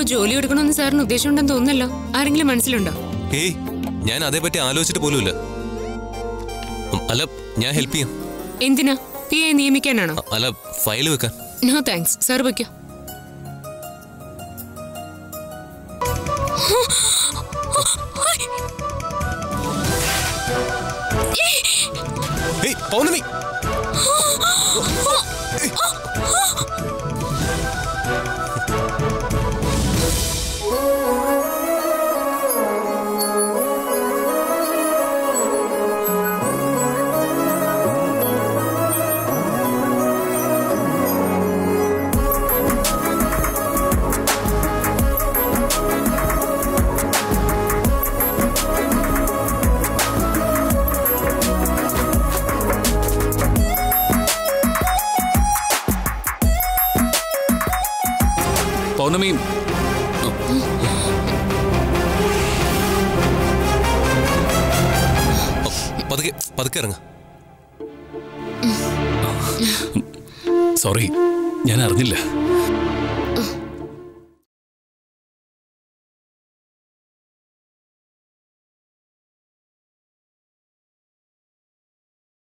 ജോലി എടുക്കണമെന്ന് സാറിന് ഉദ്ദേശമുണ്ടെന്ന് തോന്നുന്നല്ലോ ആരെങ്കിലും മനസ്സിലുണ്ടോ ഏയ് ഞാൻ അതേപറ്റി ആലോചിച്ചിട്ട് പോലുമില്ല ഉം, അല്ല ഞാൻ ഹെൽപ്പ് ചെയ്യാം എന്തിനാ പി എ നിയമിക്കാനാണോ അ- അല്ല ഫയൽ വെക്കാൻ നോ താങ്ക്സ് സാർ വയ്ക്കോ ഏയ് പൗർണമി പൗർണമി പതുക്കെ പതുക്കെ ഇറങ്ങ സോറി ഞാൻ അറിഞ്ഞില്ല